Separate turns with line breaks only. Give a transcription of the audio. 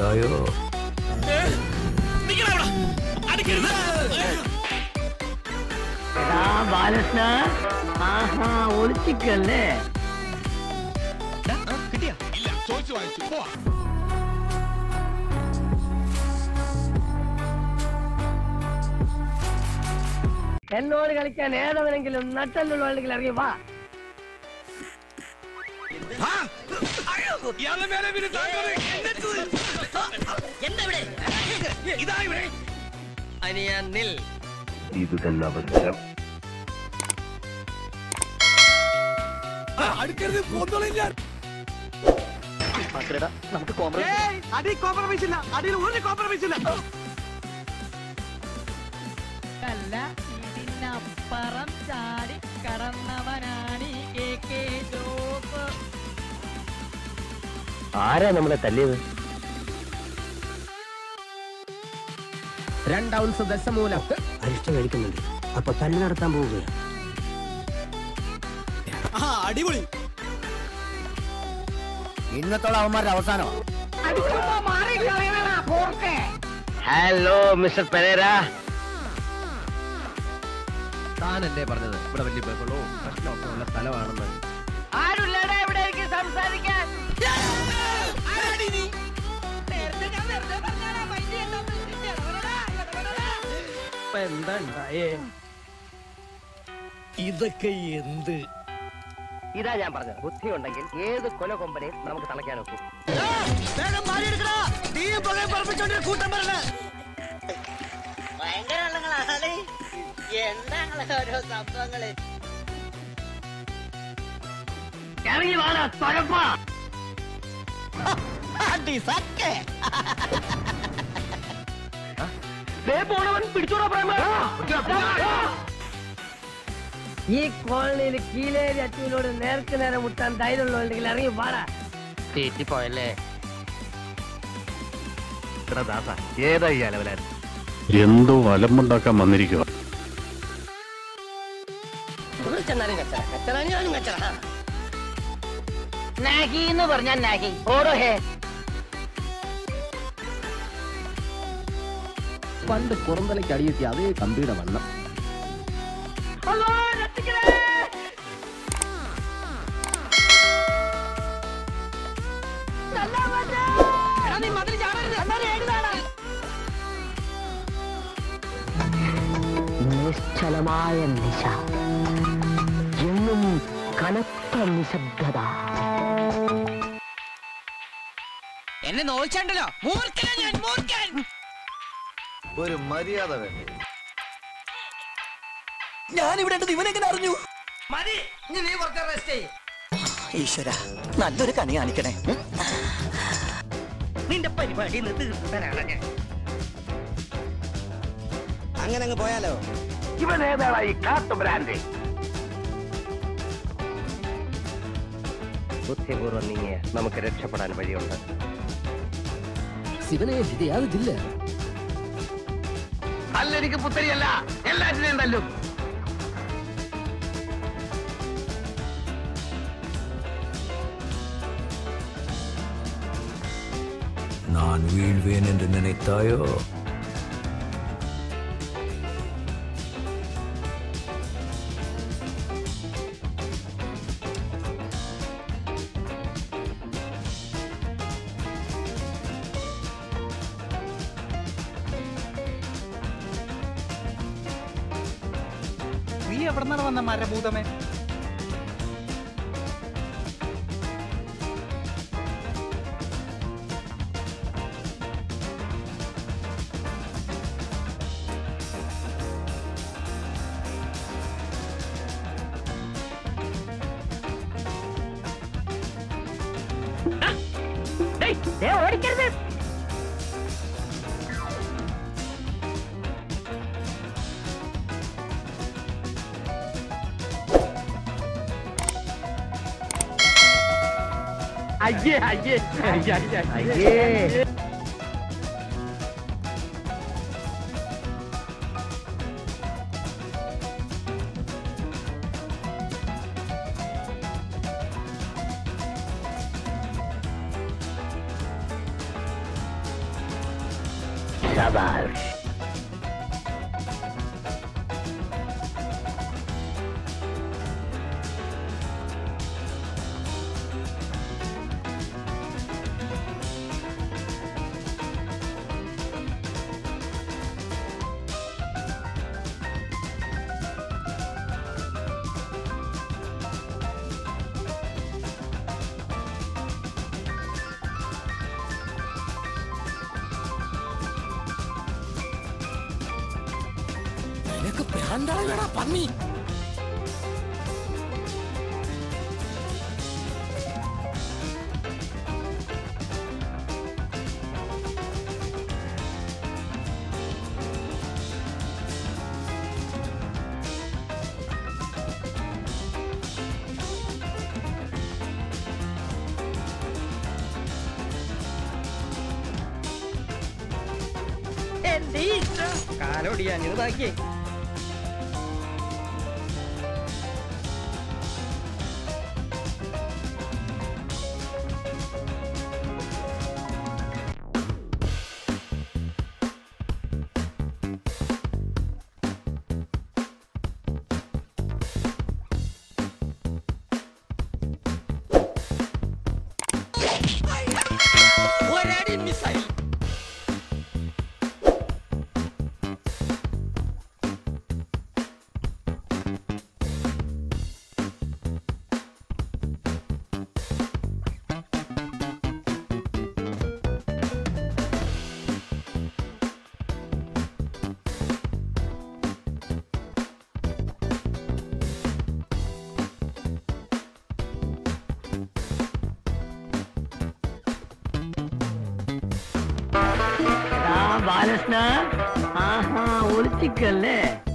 നിனைத்தாயோ
എടാ ബാലകൃഷ്ണ ആഹാ ഒളിച്ചിക്കല്ലേ എന്നോട് കളിക്കാൻ ഏതവനെങ്കിലും നട്ടല്ലുള്ളവണെങ്കിൽ ഇറങ്ങി വാ
ഇത് തന്നെ അവസരം
അല്ല ഇതിനപ്പുറം ചാടി കടന്നവനാണ് ഈ കെ കെ ജോസ്
ആരാ നമ്മളെ തല്ലിയത്
രണ്ട് ഔൺസ് ദശമൂലം
അരിഷ്ട കഴിക്കുന്നുണ്ട് അപ്പൊ തല്ലു നടത്താൻ പോവുകയാണ്
ഇന്നത്തോളം അവന്മാരുടെ അവസാനം
ഹലോ മിസ്റ്റർ പെരേര
താനല്ലേ പറഞ്ഞത് ഇവിടെ വലിയ ബഹളവും പ്രശ്നമൊക്കെ ഉള്ള സ്ഥലമാണെന്ന്
ആരുള്ളടാ ഇവിടെ എനിക്ക് സംസാരിക്കാൻ
നേരത്തെ ഞാൻ വെറുതെ പറഞ്ഞാലാ മൈൻഡ് ചെയ്യണ്ടെന്ന്. ഇടപെടടാ, ഇടപെടടാ.
ഇപ്പൊ എന്താ ഉണ്ടായേ
ഇതാ ഞാൻ പറഞ്ഞത് ബുദ്ധി ഉണ്ടെങ്കിൽ ഏത് കൊല കൊമ്പനെയും നമുക്ക് തളയ്ക്കാൻ ഒക്കും
ഭയങ്കര വെള്ളങ്ങളാണ് എന്താ ഓരോ സംഭവങ്ങള്
ഇറങ്ങി വാടാ തൊഴപ്പാ ദേ പോണവൻ പിടിച്ചോടാ പ്രേമ ഈ കോളനിയിൽ കീലേരി അച്ഛനോട് നേർക്ക് നേരെ മുട്ടാൻ ധൈര്യമുള്ളവരുണ്ടെങ്കിൽ ഇറങ്ങി വാടാ
തീറ്റിപ്പോയല്ലേ
ദാസ ഏതാ ഈ അലവലാൻ
എന്തോ അലമ്പുണ്ടാക്കാൻ വന്നിരിക്കുക
ചെന്നാലും കച്ചറ കച്ചറ ഞാനും കച്ചറ നാഗി എന്ന് പറഞ്ഞാൽ നാഗി ഓടോ ഹേ
പണ്ട് പുറന്തലയ്ക്ക് അടിയെത്തിയ അതേ കമ്പിയുടെ വണ്ണം
നിശ്ചലമായ നിശ എന്നും കനത്ത നിശബ്ദത
എന്നെ നോയിച്ചണ്ടല്ലോ മൂർഖനാ ഞാൻ മൂർഖൻ
ഒരു മര്യാദ വേണ്ട
മതി ഇനി നീ കുറച്ച് റെസ്റ്റ് ചെയ്യ്
ഈശ്വര നല്ലൊരു കണി കാണിക്കണേ
നിന്റെ പരിപാടി ഇന്ന് തീർത്തു തരാണ് ഞാൻ
അങ്ങനെ അങ്ങ് പോയാലോ
ഇവൻ ഏതാടാ ഈ കാട്ടു ബ്രാൻഡ്
ബുദ്ധിപൂർവ്വം നീങ്ങിയ നമുക്ക് രക്ഷപ്പെടാൻ വഴിയുണ്ട്
ശിവനെ വിധിയാതില്ല
തല്ലെനിക്ക് പുത്തരിയല്ല എല്ലാറ്റിനെയും തല്ലും நான் வீழ்வேன் என்று நினைத்தாயோ
നീ എവിടെ നിന്നാണ് വന്ന മരഭൂതമേ
ഓടിക്കരുത്
അയ്യേ അയ്യേ അയ്യേ
അയ്യേ ശബാഷ്
പന്നി
എന്റെ ഈശ്വര കാലോടിയാ ഇതാക്കിയേ ഒരടി മിസ്സായി
ബാലകൃഷ്ണ ആഹാ ഒളിച്ചിക്കല്ലേ